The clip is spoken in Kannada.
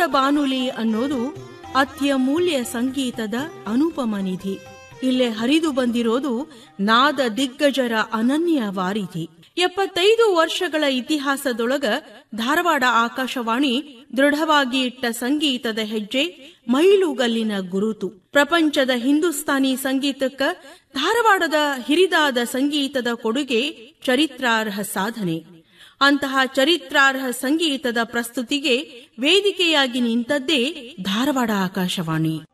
ಬಾನುಲಿ ಅನ್ನೋದು ಅತ್ಯಮೂಲ್ಯ ಸಂಗೀತದ ಅನುಪಮ ನಿಧಿ ಇಲ್ಲೇ ಹರಿದು ಬಂದಿರೋದು ನಾದ ದಿಗ್ಗಜರ ಅನನ್ಯ ವಾರಿಧಿ ಎಪ್ಪತ್ತೈದು ವರ್ಷಗಳ ಇತಿಹಾಸದೊಳಗ ಧಾರವಾಡ ಆಕಾಶವಾಣಿ ದೃಢವಾಗಿ ಇಟ್ಟ ಸಂಗೀತದ ಹೆಜ್ಜೆ ಮೈಲುಗಲ್ಲಿನ ಗುರುತು ಪ್ರಪಂಚದ ಹಿಂದೂಸ್ತಾನಿ ಸಂಗೀತಕ್ಕ ಧಾರವಾಡದ ಹಿರಿದಾದ ಸಂಗೀತದ ಕೊಡುಗೆ ಚರಿತ್ರಾರ್ಹ ಸಾಧನೆ ಅಂತಹ ಚರಿತ್ರಾರ್ಹ ಸಂಗೀತದ ಪ್ರಸ್ತುತಿಗೆ ವೇದಿಕೆಯಾಗಿ ನಿಂತದ್ದೇ ಧಾರವಾಡ ಆಕಾಶವಾಣಿ